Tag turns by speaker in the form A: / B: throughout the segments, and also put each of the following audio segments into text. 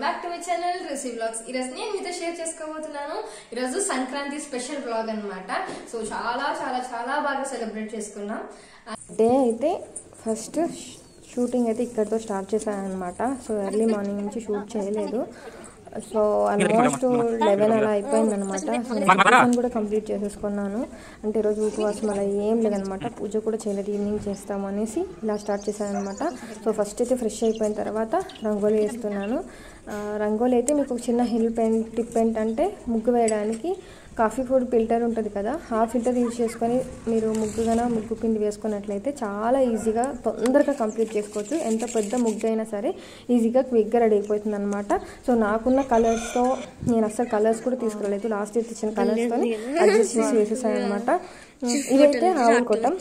A: Back to my channel రిసీ vlogs ఈరోజు నేను మీతో షేర్ చేసుకోబోతున్నాను ఈరోజు సంక్రాంతి స్పెషల్ బ్లాగ్ అన్నమాట సో చాలా చాలా చాలా బాగా సెలబ్రేట్ చేసుకున్నాం
B: డే అయితే ఫస్ట్ షూటింగ్ అయితే ఇక్కడితో స్టార్ట్ చేశాను అనమాట సో ఎర్లీ మార్నింగ్ నుంచి షూట్ చేయలేదు సో ఆల్మోస్ట్ లెవెన్ అలా అయిపోయింది అనమాట సో నేను decoration కూడా కంప్లీట్ చేసేసుకున్నాను అంటే ఈరోజు ఉపవాసం అలా ఏం లేదనమాట పూజ కూడా చేయలేదు ఈవినింగ్ చేస్తాము అనేసి ఇలా స్టార్ట్ చేశాను అనమాట సో ఫస్ట్ అయితే ఫ్రెష్ అయిపోయిన తర్వాత రంగోలీ వేస్తున్నాను ఆ, రంగోలీ అయితే మీకు ఒక చిన్న హిల్ పెయింట్ టిప్ ఏంటంటే ముగ్గు వేయడానికి కాఫీ ఫుడ్ ఫిల్టర్ ఉంటుంది కదా ఆ ఫిల్టర్ యూజ్ చేసుకొని మీరు ముగ్గుగాన ముగ్గు పిండి వేసుకున్నట్లయితే చాలా ఈజీగా తొందరగా కంప్లీట్ చేసుకోవచ్చు ఎంత పెద్ద ముగ్గు అయినా సరే ఈజీగా క్విక్గా రెడీ అయిపోతుంది అనమాట సో నాకున్న కలర్స్తో నేను అసలు కలర్స్ కూడా తీసుకురాలేదు లాస్ట్ ఇయర్ తెచ్చిన కలర్స్తో అడ్జస్ట్ చేసి వేసేసాను అనమాట ఇదైతే ఆవుల కొట్టం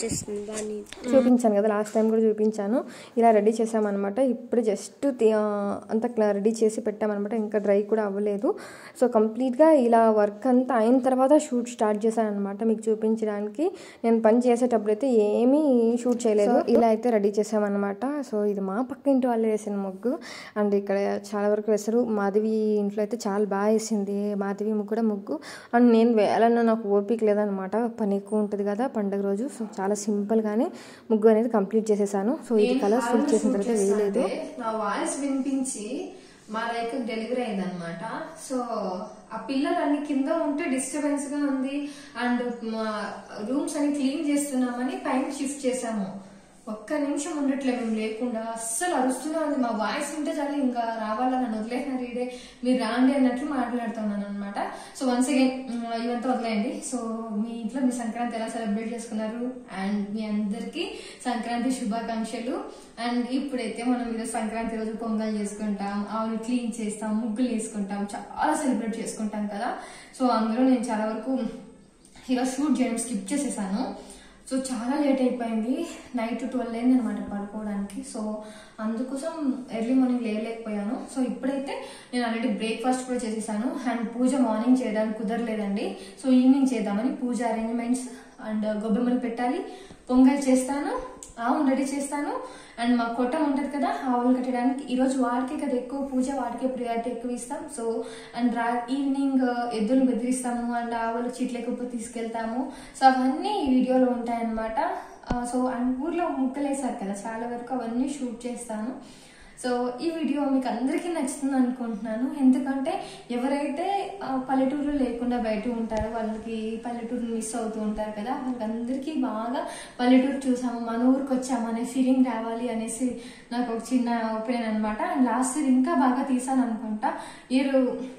B: చూపించాను కదా లాస్ట్ టైం కూడా చూపించాను ఇలా రెడీ చేసామన్నమాట ఇప్పుడు జస్ట్ అంతా రెడీ చేసి పెట్టామన్నమాట ఇంకా డ్రై కూడా అవ్వలేదు సో కంప్లీట్గా ఇలా వర్క్ అంతా అయిన తర్వాత షూట్ స్టార్ట్ చేశాను అనమాట మీకు చూపించడానికి నేను పని చేసేటప్పుడు అయితే ఏమీ షూట్ చేయలేదు ఇలా అయితే రెడీ చేసామన్నమాట సో ఇది మా పక్క ఇంటి వాళ్ళు వేసిన ముగ్గు అండ్ ఇక్కడ చాలా వరకు వేశారు మాధవి ఇంట్లో అయితే చాలా బాగా వేసింది మాధవి ముగ్గు కూడా ముగ్గు అండ్ నేను వేయాలన్న నాకు ఓపిక లేదనమాట పని ఎక్కువ ఉంటుంది కదా పండుగ రోజు సో చాలా సింపుల్గానే ముగ్గు అనేది కంప్లీట్ చేసేసాను సో ఇది కలర్ ఫిల్ చేసిన తర్వాత వేయలేదు
A: నా వాయిస్ వినిపించి మా లైక్ డెలివరీ అయింది అనమాట సో ఆ పిల్లలు అన్ని కింద ఉంటే డిస్టర్బెన్స్ గా ఉంది అండ్ మా రూమ్స్ అన్ని క్లీన్ చేస్తున్నామని పైన షిఫ్ట్ చేసాము ఒక్క నిమిషం ఉండట్లే మేము లేకుండా అస్సలు అరుస్తూనే ఉంది మా వాయిస్ ఉంటే చాలు ఇంకా రావాలా నన్ను వదిలేసినారు ఇడే మీరు రాండి అన్నట్లు మాట్లాడుతున్నాను అనమాట సో వన్స్ అగైన్ ఇవంతా వదిలేయండి సో మీ ఇంట్లో మీ సంక్రాంతి ఎలా సెలబ్రేట్ చేసుకున్నారు అండ్ మీ అందరికి సంక్రాంతి శుభాకాంక్షలు అండ్ ఇప్పుడైతే మనం ఈరోజు సంక్రాంతి రోజు పొంగల్ చేసుకుంటాం ఆవులు క్లీన్ చేస్తాం ముగ్గులు వేసుకుంటాం చాలా సెలబ్రేట్ చేసుకుంటాం కదా సో అందులో నేను చాలా వరకు ఈరోజు షూట్ చేయడం స్కిప్ చేసేసాను సో చాలా లేట్ అయిపోయింది నైట్ ట్వెల్వ్ అయింది అనమాట పడుకోవడానికి సో అందుకోసం ఎర్లీ మార్నింగ్ లేవలేకపోయాను సో ఇప్పుడైతే నేను ఆల్రెడీ బ్రేక్ఫాస్ట్ కూడా చేసేసాను అండ్ పూజ మార్నింగ్ చేయడానికి కుదరలేదండి సో ఈవినింగ్ చేద్దామని పూజ అరేంజ్మెంట్స్ అండ్ గొబ్బెమ్మలు పెట్టాలి పొంగల్ చేస్తాను ఆవును రెడీ చేస్తాను అండ్ మా కొట్టం ఉంటుంది కదా ఆవులు కట్టడానికి ఈరోజు వాడికే కదా ఎక్కువ పూజ వాడికే ప్రియారిటీ ఎక్కువ ఇస్తాం సో అండ్ రా ఈవినింగ్ ఎద్దులు బెదిరిస్తాము అండ్ ఆవులు చీట్లెక్కువ తీసుకెళ్తాము సో అవన్నీ ఈ వీడియోలో ఉంటాయన్నమాట ఆ, సో అండ్ ఊర్లో ముక్కలు వేసారు కదా చాలా వరకు అవన్నీ షూట్ చేస్తాను సో ఈ వీడియో మీకు అందరికీ నచ్చుతుంది అనుకుంటున్నాను ఎందుకంటే ఎవరైతే ఆ, పల్లెటూరు లేకుండా బయట ఉంటారో వాళ్ళకి పల్లెటూరు మిస్ అవుతూ ఉంటారు కదా వాళ్ళకందరికీ బాగా పల్లెటూరు చూసాము మన ఊరికి వచ్చాము అనే ఫీలింగ్ రావాలి అనేసి నాకు ఒక చిన్న ఒపీనియన్ అనమాట అండ్ లాస్ట్ ఇయర్ ఇంకా బాగా తీసాను అనుకుంటా ఇయర్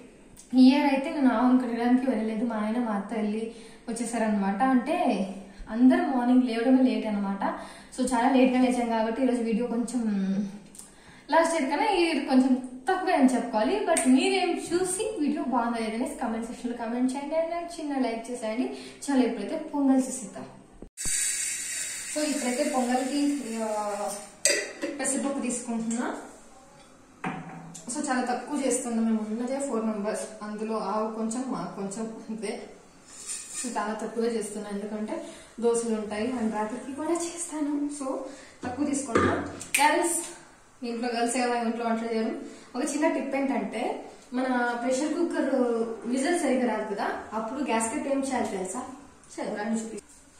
A: ఈ ఇయర్ అయితే నేను ఆవును కట్టడానికి వెళ్ళలేదు మా ఆయన మా అత్త వెళ్ళి వచ్చేసారనమాట అంటే అందరం మార్నింగ్ లేవడమే లేట్ అనమాట సో చాలా లేట్గా లేచాం కాబట్టి ఈరోజు వీడియో కొంచెం లాస్ట్ ఇయర్ కన్నా ఈ ఇయర్ కొంచెం తక్కువ అని చెప్పుకోవాలి బట్ మీరేం చూసి వీడియో బాగుందా లేదనేసి కమెంట్ సెక్షన్ లో కమెంట్ చేయండి అండ్ నాకు చిన్న లైక్ చేసేయండి చాలా ఇప్పుడైతే పొంగల్ చేసిద్దాం సో ఇప్పుడైతే పొంగల్కి ఆ, పెసరపప్పు తీసుకుంటున్నా సో చాలా తక్కువ చేస్తున్నాం మేము ఉన్నదే ఫోర్ మెంబర్స్ అందులో ఆవు కొంచెం మాకు కొంచెం అంతే సో చాలా తక్కువే చేస్తున్నాను ఎందుకంటే దోశలు ఉంటాయి అండ్ రాత్రికి కూడా చేస్తాను సో తక్కువ తీసుకుంటాం క్యారెట్స్ ఇంట్లో గర్ల్స్ కదా ఇంట్లో వంట చేయడం ఒక చిన్న టిప్ ఏంటంటే మన ప్రెషర్ కుక్కర్ విజల్ సరిగ్గా రాదు కదా అప్పుడు గ్యాస్ కట్ ఏం చేయాలి తెలుసా సరే రండి చూపి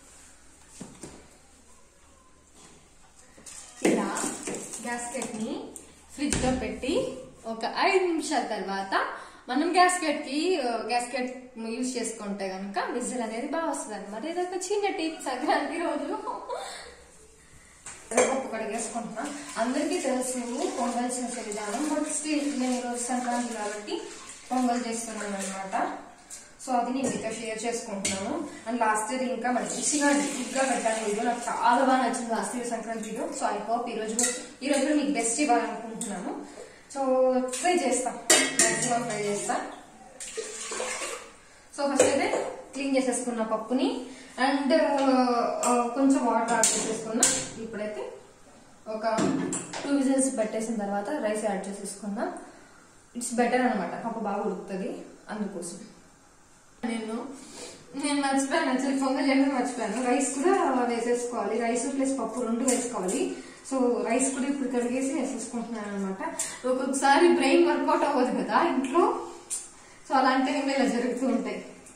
A: ఇలా గ్యాస్కెట్ ని ఫ్రిడ్జ్ లో పెట్టి ఒక ఐదు నిమిషాల తర్వాత మనం గ్యాస్కెట్ కి గ్యాస్కెట్ యూజ్ చేసుకుంటే గనుక విజిల్ అనేది బాగా వస్తుంది అనమాట ఇది ఒక చిన్న టిప్ సంక్రాంతి రోజు పప్పు కడిగేసుకుంటున్నా అందరికీ తెలుసు పొంగల్ చేసే విధానం బట్ స్టిల్ నేను ఈరోజు సంక్రాంతి కాబట్టి పొంగల్ చేస్తున్నాను అనమాట సో అది నేను మీతో షేర్ చేసుకుంటున్నాను అండ్ లాస్ట్ ఇయర్ ఇంకా మంచిగా గా పెట్టాను వీడియో నాకు చాలా బాగా నచ్చింది last year Sankranti video so I hope ఈ రోజు ఈ రోజు కూడా మీకు బెస్ట్ ఇవ్వాలనుకుంటున్నాను సో ట్రై చేస్తా మాక్సిమం ట్రై చేస్తా సో ఫస్ట్ అయితే క్లీన్ చేసేసుకున్న పప్పుని అండ్ కొంచెం వాటర్ యాడ్ చేసేసుకున్నా ఇప్పుడైతే ఒక టూ విజిల్స్ పెట్టేసిన తర్వాత రైస్ యాడ్ చేసేసుకున్నా ఇట్స్ బెటర్ అనమాట పప్పు బాగా ఉడుకుతుంది అందుకోసం నేను నేను మర్చిపోయాను యాక్చువల్లీ పొంగల్ చేయడం మర్చిపోయాను రైస్ కూడా వేసేసుకోవాలి రైస్ ప్లస్ పప్పు రెండు వేసుకోవాలి సో రైస్ కూడా ఇప్పుడు కడిగేసి వేసేసుకుంటున్నాను అనమాట ఒక్కొక్కసారి బ్రెయిన్ వర్కౌట్ అవ్వదు కదా ఇంట్లో సో అలాంటి టైంలో ఇలా జరుగుతూ ఉంటాయి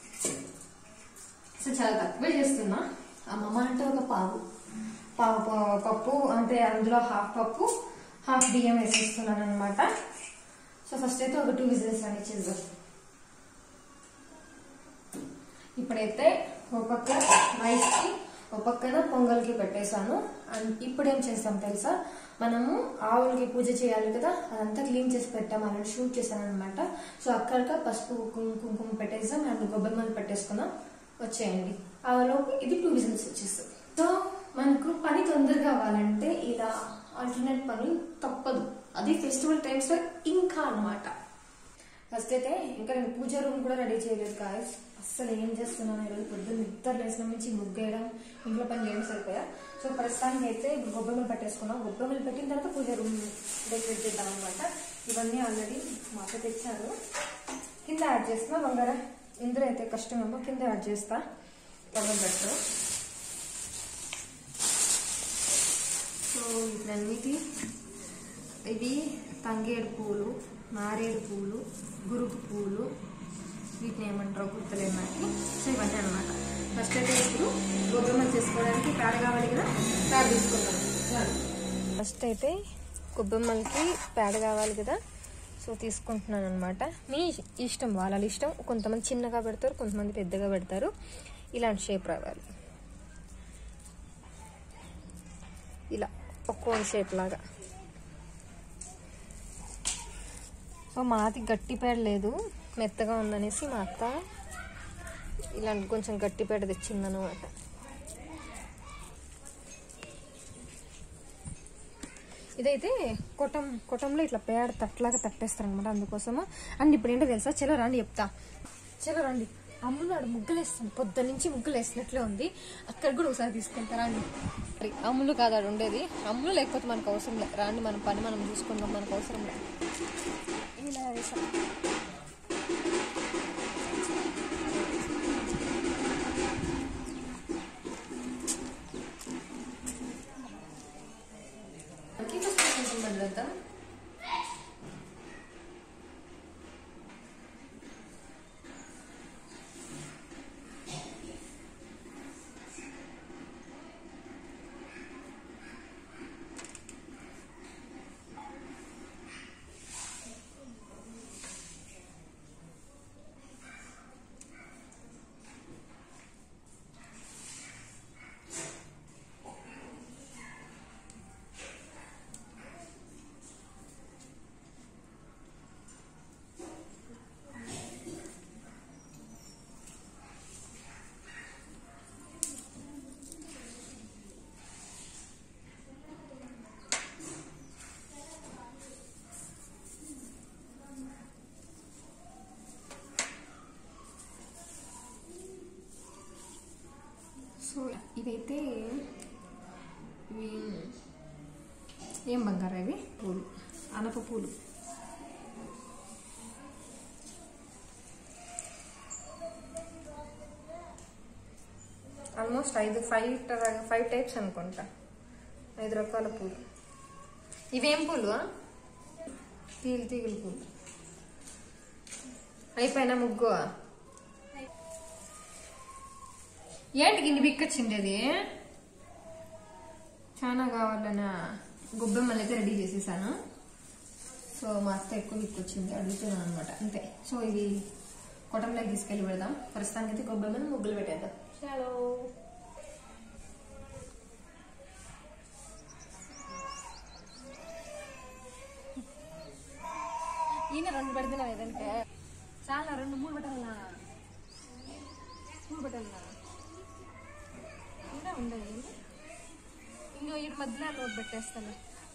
A: సో చాలా తక్కువే చేస్తున్నా అమ్మమ్మ అంటే ఒక పావు పావు పా- పప్పు అంటే అందులో హాఫ్ పప్పు హాఫ్ బియ్యం వేసేస్తున్నాను అనమాట సో ఫస్ట్ అయితే ఒక టూ విజిల్స్ అని చేద్దాం ఇప్పుడైతే ఒక పక్క రైస్ కి ఒక పక్కన పొంగల్కి పెట్టేశాను అండ్ ఇప్పుడు ఏం చేస్తాం తెలుసా మనము ఆవులకి పూజ చేయాలి కదా అదంతా క్లీన్ చేసి పెట్టాం అలా షూట్ చేశాను అనమాట సో అక్కడిక పసుపు కుంకుమ కుంకుమ పెట్టేసాం అండ్ గొబ్బెమ్మలు పెట్టేసుకున్నాం వచ్చేయండి ఆవులోకి ఇది టూ విజిల్స్ వచ్చేస్తుంది సో మనకు పని తొందరగా అవ్వాలంటే ఇలా ఆల్టర్నేట్ పని తప్పదు అది ఫెస్టివల్ టైమ్స్ లో ఇంకా అన్నమాట ఫస్ట్ అయితే ఇంకా నేను పూజ రూమ్ కూడా రెడీ చేయలేదు గాయస్ అస్సలు ఏం చేస్తున్నాను ఈరోజు పొద్దున్న నిద్ర లేసిన నుంచి ముగ్గేయడం ఇంట్లో పని చేయడం సరిపోయా సో ప్రస్తుతానికి అయితే ఇప్పుడు గొబ్బెమ్మలు పెట్టేసుకున్నాం గొబ్బెమ్మలు పెట్టిన తర్వాత పూజ రూమ్ డెకరేట్ చేద్దాం అనమాట ఇవన్నీ ఆల్రెడీ మాత తెచ్చారు కింద యాడ్ చేస్తున్నా బంగార ఇందులో అయితే కష్టమేమో కింద యాడ్ చేస్తా పొగలు పెట్టు సో ఇవన్నిటి ఇవి తంగేడు పూలు నారేడు పూలు గురుకు పూలు వీటిని ఏమంటారో గుర్తులేదు నాకు సో ఇవన్నీ అనమాట ఫస్ట్ అయితే ఇప్పుడు గోధుమలు చేసుకోవడానికి పేడ కావాలి కదా పేడ తీసుకుందాం
B: ఫస్ట్ అయితే గొబ్బెమ్మలకి పేడ కావాలి కదా సో తీసుకుంటున్నాను అనమాట మీ ఇష్టం వాళ్ళ ఇష్టం కొంతమంది చిన్నగా పెడతారు కొంతమంది పెద్దగా పెడతారు ఇలాంటి షేప్ రావాలి ఇలా ఒక్కో షేప్ లాగా సో మాది గట్టి పేడ లేదు మెత్తగా ఉందనేసి మా అత్త ఇలాంటి కొంచెం గట్టి పేడ తెచ్చిందనమాట ఇదైతే కొటం కొటంలో ఇట్లా పేడ తట్లాగా తట్టేస్తారు అనమాట అందుకోసము అండ్ ఇప్పుడు ఏంటో తెలుసా చలో రండి చెప్తా చలో రండి అమ్మునాడు ముగ్గులు వేస్తాను పొద్దు నుంచి ముగ్గులు వేసినట్లే ఉంది అక్కడ కూడా ఒకసారి తీసుకెళ్తారా అండి మరి అమ్ములు కాదు ఆడ ఉండేది అమ్ములు లేకపోతే మనకు అవసరం లేదు రాండి మన పని మనం చూసుకుందాం మనకు అవసరం లేదు ఇలా వేసాం
A: మనకి ఫస్ట్ కొంచెం బదులుద్దాం సో ఇవైతే ఇవి ఏం బంగారు ఇవి పూలు అనప పూలు
B: ఆల్మోస్ట్ ఐదు ఫైవ్ ఫైవ్ టైప్స్ అనుకుంటా ఐదు రకాల పూలు
A: ఇవేం పూలు ఆ?
B: తీగలు తీగలు పూలు
A: అయిపోయిన ముగ్గు ఏంటికి ఇన్ని బిక్కొచ్చిండేది చాలా కావాలనా గొబ్బెమ్మలు అయితే రెడీ చేసేసాను సో మా అత్త ఎక్కువ బిక్కొచ్చింది అడుగుతున్నాను అనమాట అంతే సో ఇది కొట్టంలోకి తీసుకెళ్ళి పెడదాం ప్రస్తుతానికి అయితే గొబ్బెమ్మలు ముగ్గులు పెట్టేద్దాం చలో
B: ఈయన రెండు పెడుతున్నా ఏదంటే చాలా రెండు మూడు పెట్టాలనా మూడు పెట్టాలనా ఇంకా ఉండదు ఇంకో ఇటు మధ్యలో లోపు పెట్టేస్తాను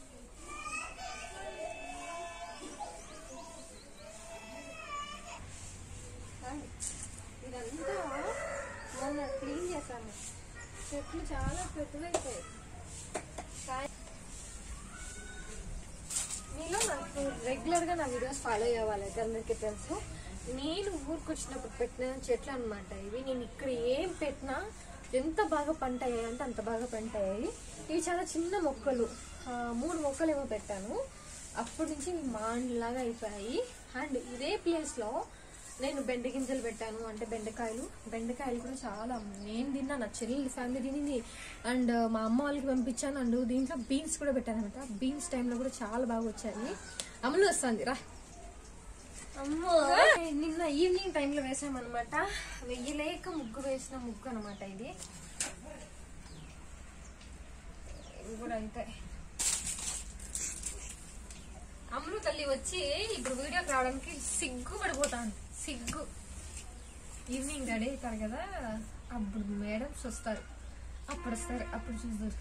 B: ఇదంతా మొన్న క్లీన్ చేశాను చెట్లు చాలా పెద్దవైపోయాయి కాయ- మీలో నాకు రెగ్యులర్ గా నా వీడియోస్ ఫాలో అయ్యే వాళ్ళైతే అందరికీ తెలుసు నేను ఊరికి వచ్చినప్పుడు పెట్టిన చెట్లు అన్నమాట ఇవి నేను ఇక్కడ ఏం పెట్టినా ఎంత బాగా పంట అయ్యాయి అంటే అంత బాగా పంట అయ్యాయి ఇవి చాలా చిన్న మొక్కలు
A: ఆ, మూడు మొక్కలు ఏమో పెట్టాను అప్పటి నుంచి మాండ్లాగా అయిపోయాయి అండ్ ఇదే ప్లేస్లో నేను బెండ గింజలు పెట్టాను అంటే బెండకాయలు బెండకాయలు కూడా చాలా నేను తిన్నా నా చెల్లెలి ఫ్యామిలీ తినింది అండ్ మా అమ్మ వాళ్ళకి పంపించాను అండ్ దీంట్లో బీన్స్ కూడా పెట్టాను అనమాట బీన్స్ టైంలో కూడా చాలా బాగా వచ్చాయి అమలు వస్తుంది రా
B: అమ్మో
A: నిన్న ఈవినింగ్ టైంలో వేసామన్నమాట వెయ్యలేక ముగ్గు వేసిన ముగ్గు అనమాట ఇది ఇవి కూడా అంతే అమ్ములు తల్లి వచ్చి ఇప్పుడు వీడియోకి రావడానికి సిగ్గు పడిపోతాను సిగ్గు ఈవినింగ్ రెడీ అవుతారు కదా అప్పుడు మేడమ్స్ వస్తారు అప్పుడు వస్తారు అప్పుడు చూస్తారు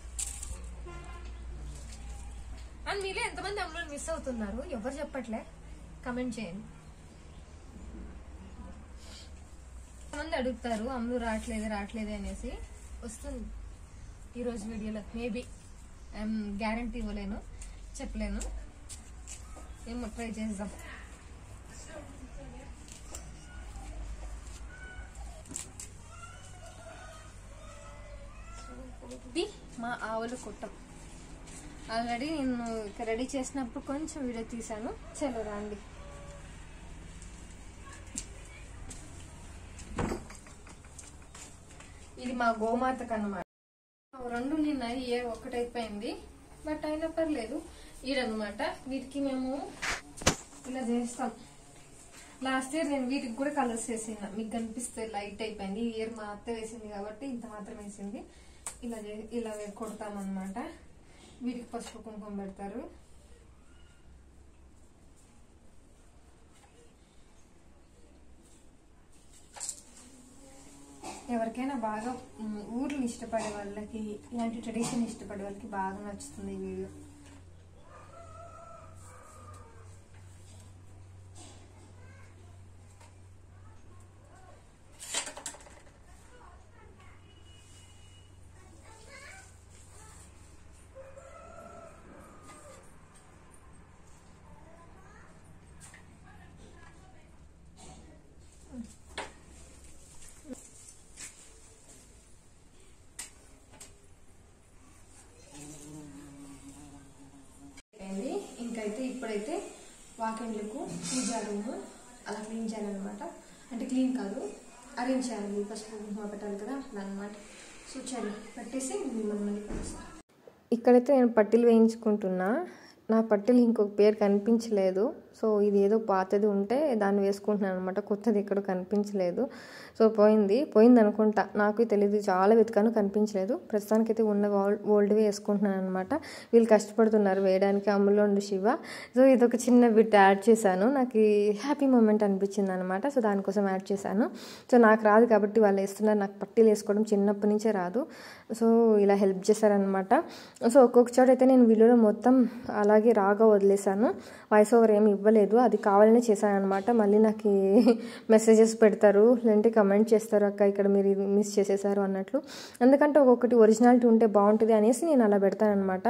A: అండ్ మీలో ఎంతమంది అమ్ములు మిస్ అవుతున్నారు ఎవరు చెప్పట్లే కమెంట్ చేయండి మంది అడుగుతారు అమ్ములు రావట్లేదు రావట్లేదు అనేసి వస్తుంది ఈరోజు వీడియోలో మేబీ ఐఎమ్ గ్యారంటీ ఇవ్వలేను చెప్పలేను ఏమో ట్రై చేద్దాం ఇది మా ఆవుల కుట్టం ఆల్రెడీ నేను ఇక్కడ రెడీ చేసినప్పుడు కొంచెం వీడియో తీసాను చలో రండి ఇది మా గోమాతకు అన్నమాట రెండు నిన్న ఏ ఒక్కటైపోయింది బట్ అయినా పర్లేదు ఈడనమాట వీటికి మేము ఇలా చేస్తాం లాస్ట్ ఇయర్ నేను వీటికి కూడా కలర్స్ వేసిన మీకు కనిపిస్తే లైట్ అయిపోయింది ఈ ఇయర్ మా అత్త వేసింది కాబట్టి ఇంత మాత్రం వేసింది ఇలా చే- ఇలా కొడతాం అనమాట వీటికి పసుపు కుంకుమ పెడతారు ఎవరికైనా బాగా మ్, ఊర్లు ఇష్టపడే వాళ్ళకి ఇలాంటి ట్రెడిషన్ ఇష్టపడే వాళ్ళకి బాగా నచ్చుతుంది ఈ వీడియో అయిపోయింది ఇంకైతే ఇప్పుడైతే వాకిండ్లకు పూజా రూమ్ అలా క్లీన్ చేయాలన్నమాట అంటే క్లీన్ కాదు అరేంజ్ చేయాలి పసుపు కుంకుమ పెట్టాలి కదా అట్లా అనమాట సో చలి పెట్టేసి మిమ్మల్ని మళ్ళీ కలుస్తాను
B: ఇక్కడైతే నేను పట్టీలు వేయించుకుంటున్నా నా పట్టీలు ఇంకొక పేరు కనిపించలేదు సో ఇది ఏదో పాతది ఉంటే దాన్ని వేసుకుంటున్నాను అనమాట కొత్తది ఎక్కడ కనిపించలేదు సో పోయింది పోయింది అనుకుంటా నాకు తెలియదు చాలా వెతికాను కనిపించలేదు ప్రస్తుతానికైతే ఉన్న ఓల్డ్ ఓల్డ్వే వేసుకుంటున్నాను అనమాట వీళ్ళు కష్టపడుతున్నారు వేయడానికి అమ్ములో ఉండు శివ సో ఇదొక చిన్న బిట్ యాడ్ చేశాను నాకు హ్యాపీ మూమెంట్ అనిపించింది అనమాట సో దానికోసం యాడ్ చేశాను సో నాకు రాదు కాబట్టి వాళ్ళు వేస్తున్నారు నాకు పట్టీలు వేసుకోవడం చిన్నప్పటి నుంచే రాదు సో ఇలా హెల్ప్ చేశారనమాట సో ఒక్కొక్క చోట అయితే నేను వీడియోలో మొత్తం అలాగే రాగా వదిలేశాను వాయిస్ ఓవర్ ఏమి ఇవ్వలేదు అది కావాలనే చేశాను అనమాట మళ్ళీ నాకు మెసేజెస్ పెడతారు లేదంటే కమెంట్ చేస్తారు అక్క ఇక్కడ మీరు ఇది మిస్ చేసేసారు అన్నట్లు ఎందుకంటే ఒక్కొక్కటి ఒరిజినాలిటీ ఉంటే బాగుంటుంది అనేసి నేను అలా పెడతాను అనమాట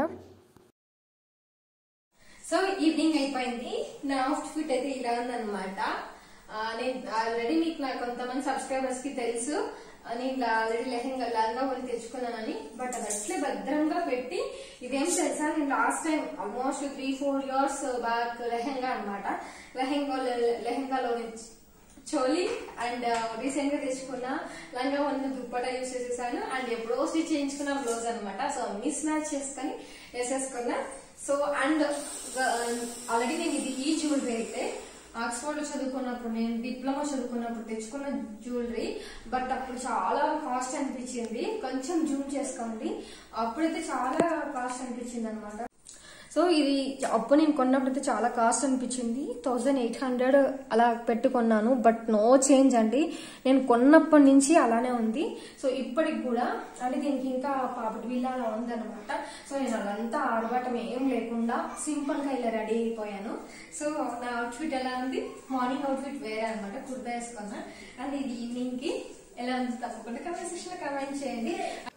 A: సో ఈవినింగ్ అయిపోయింది నా అవుట్ఫిట్ అయితే ఇలా ఉందన్నమాట ఆ, నేను ఆల్రెడీ మీకు నా కొంతమంది సబ్స్క్రైబర్స్ కి తెలుసు ఆ, నేను ఆల్రెడీ లెహంగా లంగా కొని తెచ్చుకున్నానని బట్ అది అట్లే భద్రంగా పెట్టి ఇదేం తెలుసా నేను last time almost three four years back lehenga అనమాట లెహంగా లెహంగాలో నుంచి చోలీ అండ్ రీసెంట్ గా తెచ్చుకున్న లంగా ఉన్న దుప్పట యూస్ చేసేసాను అండ్ ఎప్పుడో స్టిచ్ చేయించుకున్న బ్లౌజ్ అనమాట సో మిస్ మ్యాచ్ చేసుకొని వేసేసుకున్నా సో అండ్ ఆల్రెడీ నేను ఇది ఈ జ్యువెలరీ అయితే ఆక్స్ఫర్డ్ లో చదువుకున్నప్పుడు నేను డిప్లొమా చదువుకున్నప్పుడు తెచ్చుకున్న జ్యువెలరీ బట్ అప్పుడు చాలా కాస్ట్ అనిపించింది కొంచెం జూమ్ చేసుకోండి అప్పుడైతే చాలా కాస్ట్ అనిపించింది అనమాట సో ఇది అప్పుడు నేను కొన్నప్పుడు అయితే చాలా కాస్ట్ అనిపించింది థౌజండ్ ఎయిట్ హండ్రెడ్ అలా పెట్టుకున్నాను బట్ నో చేంజ్ అండి నేను కొన్నప్పటి నుంచి అలానే ఉంది సో ఇప్పటికి కూడా అంటే దీనికి ఇంకా పాపటి వీళ్ళ అలా ఉందన్నమాట సో నేను అదంతా ఆడబట్టం ఏం లేకుండా సింపుల్ గా ఇలా రెడీ అయిపోయాను సో నా అవుట్ఫిట్ ఎలా ఉంది మార్నింగ్ అవుట్ఫిట్ వేరే అనమాట కుర్తా వేసుకున్నా అండ్ ఇది ఈవినింగ్ కి ఎలా ఉంది తప్పకుండా కమెంట్ సెక్షన్ లో కమెంట్ చేయండి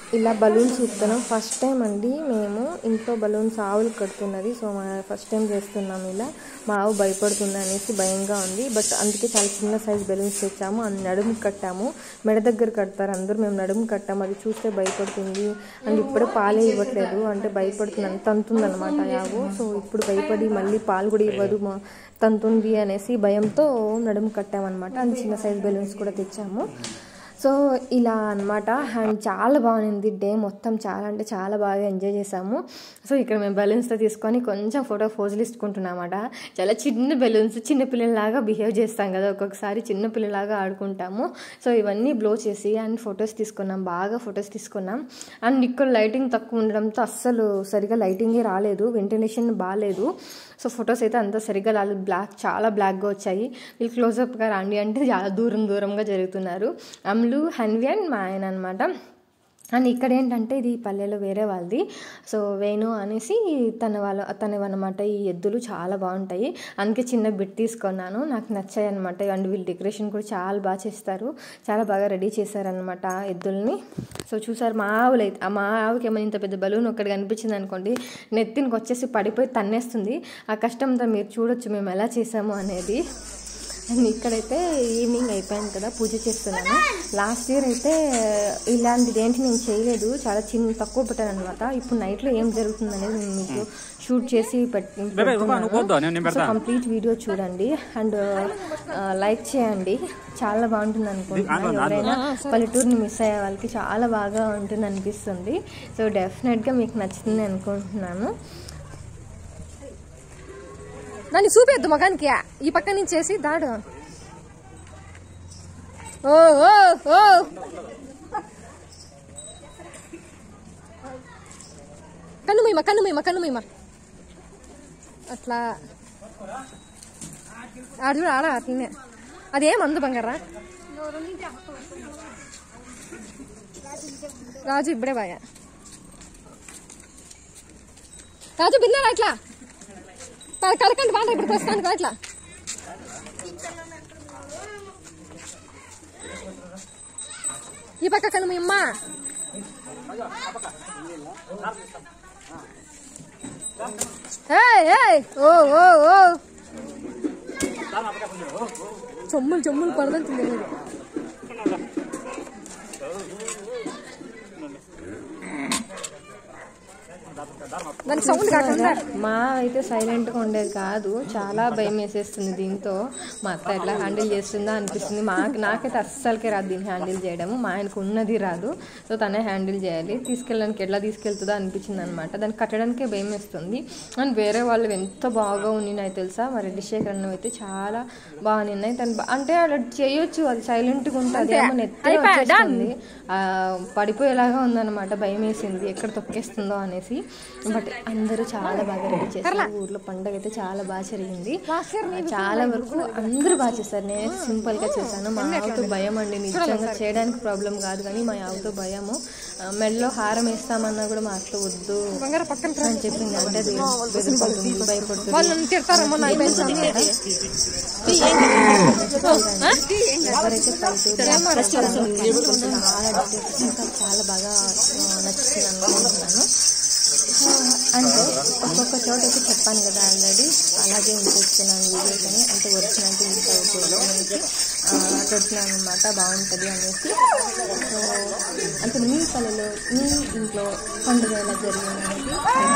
B: ఇలా బలూన్స్ ఇస్తున్నాం ఫస్ట్ టైం అండి మేము ఇంట్లో బలూన్స్ ఆవులు కడుతున్నది సో మా ఫస్ట్ టైం చేస్తున్నాం ఇలా మా ఆవు భయపడుతుంది అనేసి భయంగా ఉంది బట్ అందుకే చాలా చిన్న సైజ్ బెలూన్స్ తెచ్చాము అండ్ నడుము కట్టాము మెడ దగ్గర కడతారు అందరూ మేము నడుము కట్టాము అది చూస్తే భయపడుతుంది అండ్ ఇప్పుడు పాలే ఇవ్వట్లేదు అంటే భయపడుతుంది అంత తంతుంది అనమాట ఆవు సో ఇప్పుడు భయపడి మళ్ళీ పాలు కూడా ఇవ్వదు మా తంతుంది అనేసి భయంతో నడుము కట్టామన్నమాట అండ్ చిన్న సైజ్ బెలూన్స్ కూడా తెచ్చాము సో ఇలా అన్నమాట అండ్ చాలా బాగుంది డే మొత్తం చాలా అంటే చాలా బాగా ఎంజాయ్ చేసాము సో ఇక్కడ మేము బెలూన్స్తో తీసుకొని కొంచెం ఫోటో ఫోజులు ఇచ్చుకుంటున్నామన్నమాట చాలా చిన్న బెలూన్స్ చిన్న పిల్లలాగా బిహేవ్ చేస్తాం కదా ఒక్కొక్కసారి చిన్న పిల్లలాగా ఆడుకుంటాము సో ఇవన్నీ బ్లో చేసి అండ్ ఫొటోస్ తీసుకున్నాం బాగా ఫొటోస్ తీసుకున్నాం అండ్ ఇక్కడ లైటింగ్ తక్కువ ఉండడంతో అస్సలు సరిగా లైటింగే రాలేదు వెంటిలేషన్ బాగాలేదు సో ఫొటోస్ అయితే అంత సరిగ్గా రాలేదు బ్లాక్ చాలా బ్లాక్గా వచ్చాయి వీళ్ళు క్లోజప్గా రండి అంటే చాలా దూరం దూరంగా జరుగుతున్నారు అమ్లు హన్వి అండ్ మా ఆయన అనమాట అండ్ ఇక్కడ ఏంటంటే ఇది పల్లెలో వేరే వాళ్ళది సో వేణు అనేసి తన వాళ్ళ తనవన్నమాట ఈ ఎద్దులు చాలా బాగుంటాయి అందుకే చిన్న బిట్ తీసుకున్నాను నాకు నచ్చాయి అనమాట అండ్ వీళ్ళు డెకరేషన్ కూడా చాలా బాగా చేస్తారు చాలా బాగా రెడీ చేశారనమాట ఆ ఎద్దుల్ని సో చూసారు మా ఆవులు అయితే ఆ మా ఆవుకి ఏమైనా ఇంత పెద్ద బలూన్ ఒక్కడికి అనిపించింది అనుకోండి నెత్తినికి వచ్చేసి పడిపోయి తన్నేస్తుంది ఆ కష్టంతో మీరు చూడొచ్చు మేము ఎలా చేసాము అనేది అండ్ ఇక్కడైతే ఈవినింగ్ అయిపోయింది కదా పూజ చేస్తున్నాను లాస్ట్ ఇయర్ అయితే ఇలాంటిది ఏంటి నేను చేయలేదు చాలా చిన్న తక్కువ పెట్టాను అనమాట ఇప్పుడు నైట్లో ఏం జరుగుతుంది అనేది నేను మీకు షూట్ చేసి పెట్టి
C: నువ్వు పోద్దా? నేను- నేను పెడతా.
B: కంప్లీట్ వీడియో చూడండి అండ్ లైక్ చేయండి చాలా బాగుంటుంది అనుకుంటున్నాను ఎవరైనా పల్లెటూరుని మిస్ అయ్యే వాళ్ళకి చాలా బాగా ఉంటుంది అనిపిస్తుంది సో డెఫినెట్గా మీకు నచ్చుతుంది అనుకుంటున్నాను
A: దాన్ని చూపేద్దు మగానికి ఈ పక్క నుంచి చేసి దాడు ఓ ఓ ఓ కన్ను మీమ కన్ను మీమ కన్ను మీమ అట్లా ఆడు చూడు ఆడ అట్లనే అదేం అందు బంగారా రాజు ఇప్పుడే బాగా రాజు బిన్నారా ఇట్లా ప- కడకండి బాగా ఇప్పుడు ప్రస్తుతానికి అట్లా ఈ పక్క కను మీ అమ్మ ఏయ్, ఏయ్, ఓ ఓ ఓ చొమ్ములు చొమ్ములు పడదంటుంది మీరు దానికి సౌండ్ కాకుండా
B: మా అయితే సైలెంట్గా ఉండేది కాదు చాలా భయం వేసేస్తుంది దీంతో మా అత్త ఎట్లా హ్యాండిల్ చేస్తుందా అనిపిస్తుంది మా నాకైతే అస్సలకే రాదు దీన్ని హ్యాండిల్ చేయడము మా ఆయనకు ఉన్నది రాదు సో తనే హ్యాండిల్ చేయాలి తీసుకెళ్ళడానికి ఎట్లా తీసుకెళ్తుందో అనిపించింది అనమాట దాన్ని కట్టడానికే భయం వేస్తుంది అండ్ వేరే వాళ్ళు ఎంత బాగా ఉన్నాయి తెలుసా మరి రెడ్డి శేఖర్ అన్నవి అయితే చాలా బాగా ఉన్నాయి తను బా- అంటే అలా చేయొచ్చు అది సైలెంట్గా ఉంటుంది ఏమో నెత్తి వచ్చేస్తుంది ఆ, పడిపోయేలాగా ఉందన్నమాట భయం వేసింది ఎక్కడ తొక్కేస్తుందో అనేసి బట్ అందరూ చాలా బాగా రెడీ చేశారు ఊర్లో పండగ అయితే చాలా బాగా జరిగింది చాలా వరకు అందరూ బాగా చేశారు నేను సింపుల్ గా చేశాను మా ఆవుతో భయం అండి నిజంగా చేయడానికి ప్రాబ్లం కాదు కానీ మా ఆవుతో భయము ఆ, మెడలో హారం వేస్తామన్నా కూడా మా అత్త వద్దు
A: బంగారు పక్కన
B: అని చెప్పింది అంటే అది బెదిరిపోతుంది భయపడుతుంది
A: వాళ్ళు నన్ను తిడతారమ్మో నాకు తెలుసు
B: ఎవరైతే పల్లెటూరు చాలా details ఇంకా చాలా బాగా ఆ, నచ్చింది అనుకుంటున్నాను ఆ, అంటే ఒక్కొక్క చోట అయితే చెప్పాను కదా ఆల్రెడీ అలాగే ఉంచేస్తున్నాను వీడియోస్ అని అంటే ఒరిజినాలిటీ మిస్ అవ్వకూడదు అనేసి ఆ, పెడుతున్నాను అనమాట బాగుంటుంది అనేసి సో అంటే మీ పల్లెలో మీ ఇంట్లో పండుగ ఎలా జరిగింది అనేది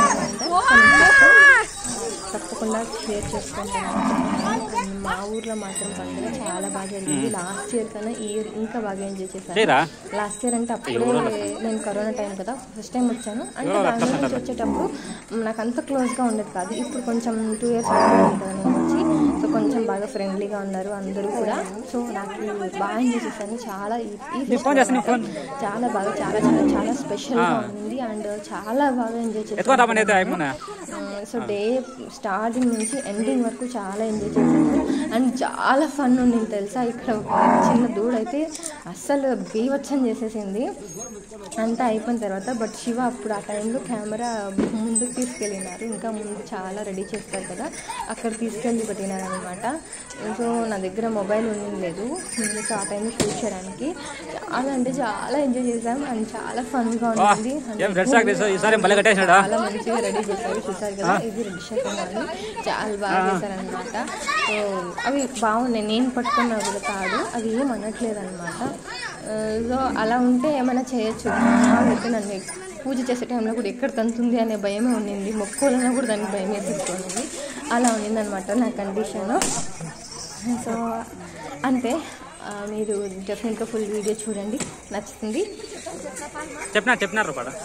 B: తప్పకుండా షేర్ చేసుకుంటాను అండ్ మా ఊర్లో మాత్రం పండుగ చాలా బాగా జరిగింది లాస్ట్ ఇయర్ కన్నా ఈ ఇయర్ ఇంకా బాగా ఎంజాయ్ చేశాను
C: చేయరా
B: లాస్ట్ ఇయర్ అంటే అప్పుడే నేను కరోనా టైం కదా ఫస్ట్ టైం వచ్చాను అంటే బెంగళూరు నుంచి వచ్చేటప్పుడు నాకు అంత క్లోజ్గా ఉండేది కాదు ఇప్పుడు కొంచెం టూ ఇయర్స్ అవుతుంది కదా నేను వచ్చి సో కొంచెం బాగా ఫ్రెండ్లీగా ఉన్నారు అందరూ కూడా సో నాకు బాగా ఎంజాయ్ చేశాను చాలా ఈ ఈ
C: ఫోన్ చేస్తా, నీ ఫోన్.
B: చాలా బాగా చాలా చాలా చాలా స్పెషల్గా ఉంది అండ్ చాలా బాగా ఎంజాయ్
C: ఎత్తుకుంటామని అయితే
B: చేశాను
C: అయిపోయినా
B: సో డే స్టార్టింగ్ నుంచి ఎండింగ్ వరకు చాలా ఎంజాయ్ చేశాను అండ్ చాలా ఫన్ ఉండింది తెలుసా ఇక్కడ ఒక చిన్న దూడ అయితే అస్సలు బీవచ్చం చేసేసింది అంతా అయిపోయిన తర్వాత బట్ శివ అప్పుడు ఆ టైంలో కెమెరా ముందుకు తీసుకెళ్ళినారు ఇంకా ముందు చాలా రెడీ చేస్తారు కదా అక్కడ తీసుకెళ్ళి పెట్టినారు అనమాట సో నా దగ్గర మొబైల్ ఉండలేదు సో ఆ టైంలో షూట్ చేయడానికి చాలా అంటే చాలా ఎంజాయ్ చేసాం అండ్ చాలా ఫన్గా ఉంటుంది
C: ఏం రెడ్ సాక్ తీసావు ఈసారి భలే కట్టేసినాడా
B: చాలా మంచిగా రెడీ చేశారు చూసారు కదా ఇది రెడ్ షర్ట్ అని చాలా బాగా చేశారనమాట సో అవి బాగున్నాయి నేను పట్టుకున్నా కూడా కాదు అవి ఏం అనట్లేదు అనమాట సో అలా ఉంటే ఏమైనా చేయొచ్చు అయితే నన్ను పూజ చేసే టైంలో కూడా ఎక్కడ తంతుంది అనే భయమే ఉండింది మొక్కోలన్నా కూడా దానికి భయమే తీసుకుంది అలా ఉండిందనమాట నా కండిషన్ సో అంతే ఆ, మీరు డెఫినెట్గా ఫుల్ వీడియో చూడండి నచ్చుతుంది
C: చెప్పినారు చెప్పినారు పాడ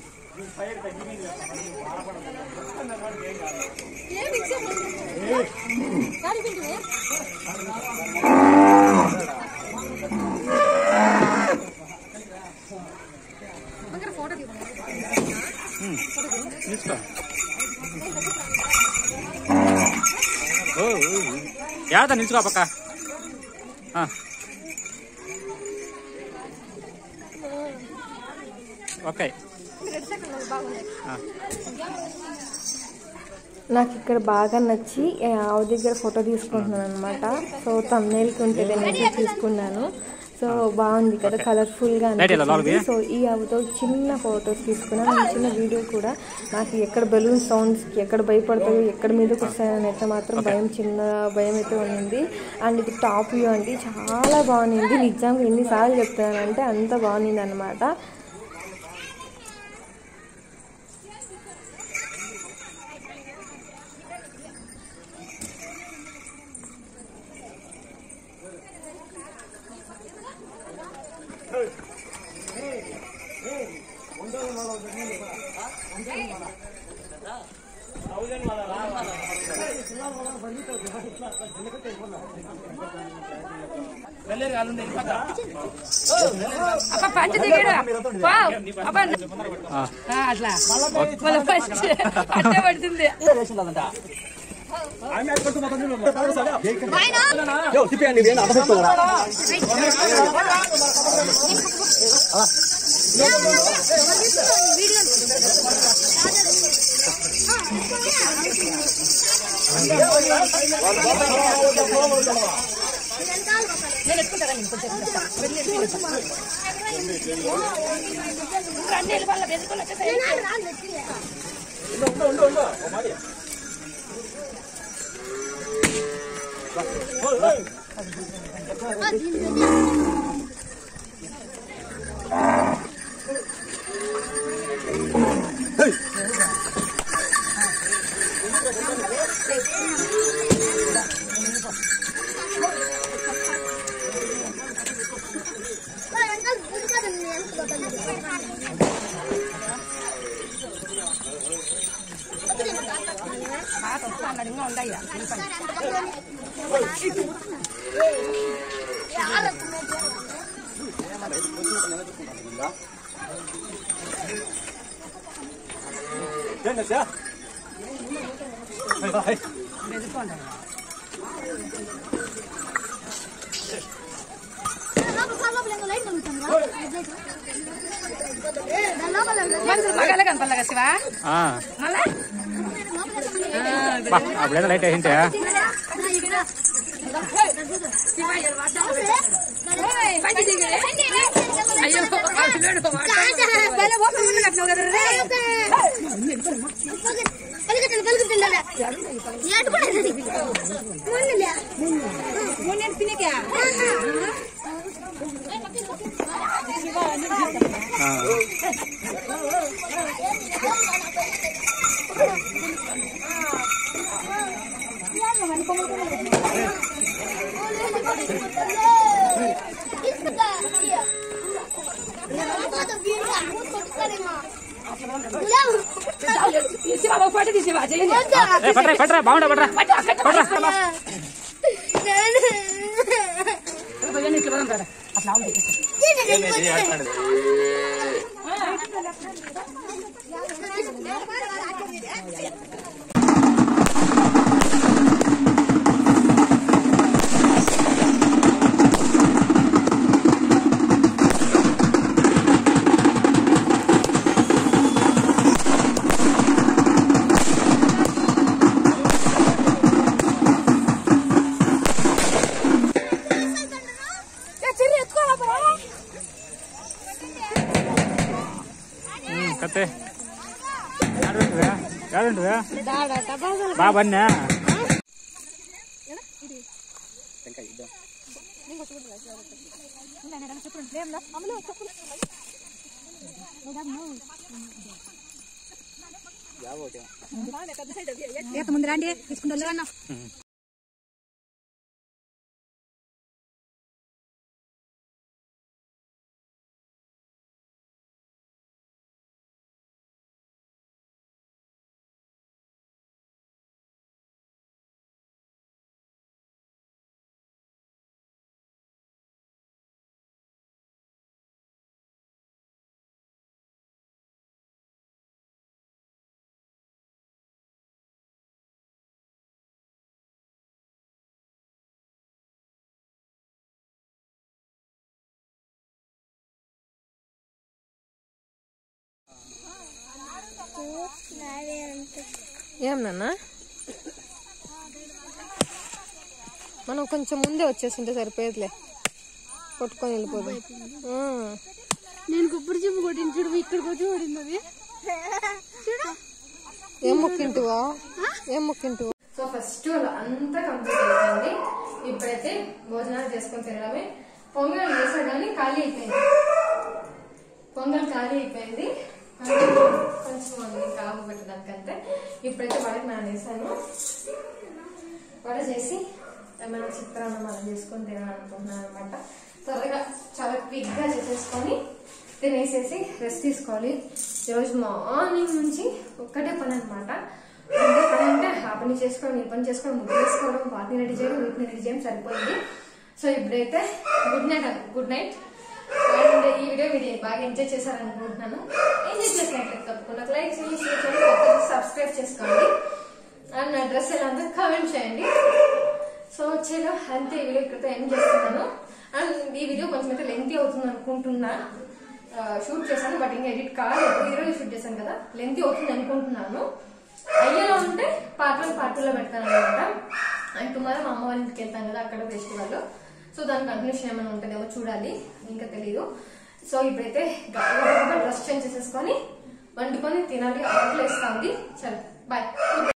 C: తీసుకో ఓ యాద నిల్చుకో పక్క ఆ. ఓకే ఆ.
B: నాకు ఇక్కడ బాగా నచ్చి ఆ ఆవు దగ్గర ఫోటో తీసుకుంటున్నాను అనమాట సో తమ్నేల్కి ఉంటుంది అనేసి తీసుకున్నాను సో బాగుంది కదా కలర్ఫుల్ గా
C: Right, ఇలా
B: అనిపించింది
C: లోపలికి?
B: సో ఈ ఆవుతో చిన్న ఫొటోస్ తీసుకున్నాను ఈ చిన్న వీడియో కూడా నాకు ఎక్కడ బెలూన్ సౌండ్స్ కి ఎక్కడ భయపడతాయో ఎక్కడ మీదకి వస్తాయని అయితే మాత్రం భయం చిన్న భయం అయితే ఉంది అండ్ ఇది టాప్ వ్యూ అండి చాలా బాగుంది నిజంగా ఎన్నిసార్లు చెప్తున్నానంటే అంత బాగుంది అనమాట
D: అట్లా మళ్ళీ ఫస్ట్ అట్టే పడుతుంది నేను ఎత్తుకుంటా నేను కొంచెం రెండు నెలల వల్ల బెదుకుని వచ్చేసాయి ఇంకా ఉండయ్యా మనుషులు మగాలే కనపడలేగా శివ
C: ఆ.
D: మళ్ళా
C: బా అప్పుడేదో లైట్ వేసింటే
D: పంచి దిగి అయ్యో ఆ పిల్లోడు వాడు
C: ఆ.
D: శివ ఫోటో తీసి వా చేయండి
C: ఏ పట్రా పట్రా బాగుండా పట్రా పట్రా
D: ఇట్లా పోదాం రా. అట్లా ఉంది
B: సో
C: కత్తే యాడుంటివే యాడుంటివే బాగా బన్నా
D: ముందు రండి తీసుకుంటా
B: ఏం నాన్న మనం కొంచెం ముందే వచ్చేసింటే సరిపోయేదిలే కొట్టుకొని వెళ్ళిపోదు
D: నేను కొబ్బరి చెప్పు కొట్టింది చూడు ఇక్కడికి వచ్చి పడింది అది
B: ఏం మొక్కింటివా ఏం మొక్కింటివా
A: సో ఫెస్టివల్ అంతా కంప్లీట్ అయిపోయింది ఇప్పుడైతే భోజనాలు చేసుకొని తినడమే పొంగల్ చేసా కానీ ఖాళీ అయిపోయింది పొంగల్ ఖాళీ అయిపోయింది అంటే కొంచెం ఉంది కాపు పెట్టడానికంటే ఇప్పుడైతే వడకి నానేసాను వడ చేసి ఏమైనా చిత్రాన్నం అలా చేసుకొని తినాలనుకుంటున్నాను అనమాట త్వరగా చాలా క్విక్ గా చేసేసుకొని తినేసేసి రెస్ట్ తీసుకోవాలి ఈరోజు మార్నింగ్ నుంచి ఒక్కటే పని అనమాట అంటే పని అంటే ఆ పని చేసుకోవడం ఈ పని చేసుకోవడం ముగ్గు చేసుకోవడం వాటిని రెడీ చేయడం వీటిని రెడీ చేయడం సరిపోయింది సో ఇప్పుడైతే good night good night and ఈ వీడియో మీరు బాగా ఎంజాయ్ చేశారనుకుంటున్నాను ఎంజాయ్ చేసినట్లయితే తప్పకుండా లైక్ చేయండి షేర్ చేయండి కొత్తగా సబ్స్క్రైబ్ చేసుకోండి అండ్ నా డ్రెస్ ఎలా ఉందో కామెంట్ చేయండి సో వచ్చేలో అంతే ఈ వీడియో ఇక్కడితో ఎండ్ చేస్తున్నాను అండ్ ఈ వీడియో కొంచెం అయితే లెంతీ అవుతుంది అనుకుంటున్నా షూట్ చేశాను బట్ ఇంకా ఎడిట్ కాలేదు ఈ రోజు షూట్ చేశాను కదా లెంతీ అవుతుంది అనుకుంటున్నాను అయ్యేలా ఉంటే పార్ట్ వన్ పార్ట్ టూ లో పెడతాను అనమాట అండ్ టుమారో మా అమ్మ వాళ్ళ ఇంటికి వెళ్తాను కదా అక్కడ ఫెస్టివల్ సో దాని కంటిన్యూషన్ ఏమైనా ఉంటుందేమో చూడాలి ఇంకా తెలీదు సో ఇప్పుడైతే డ్రెస్ చేంజ్ చేసేసుకొని వండుకొని తినాలి ఆకలి వేస్తుంది చలో బాయ్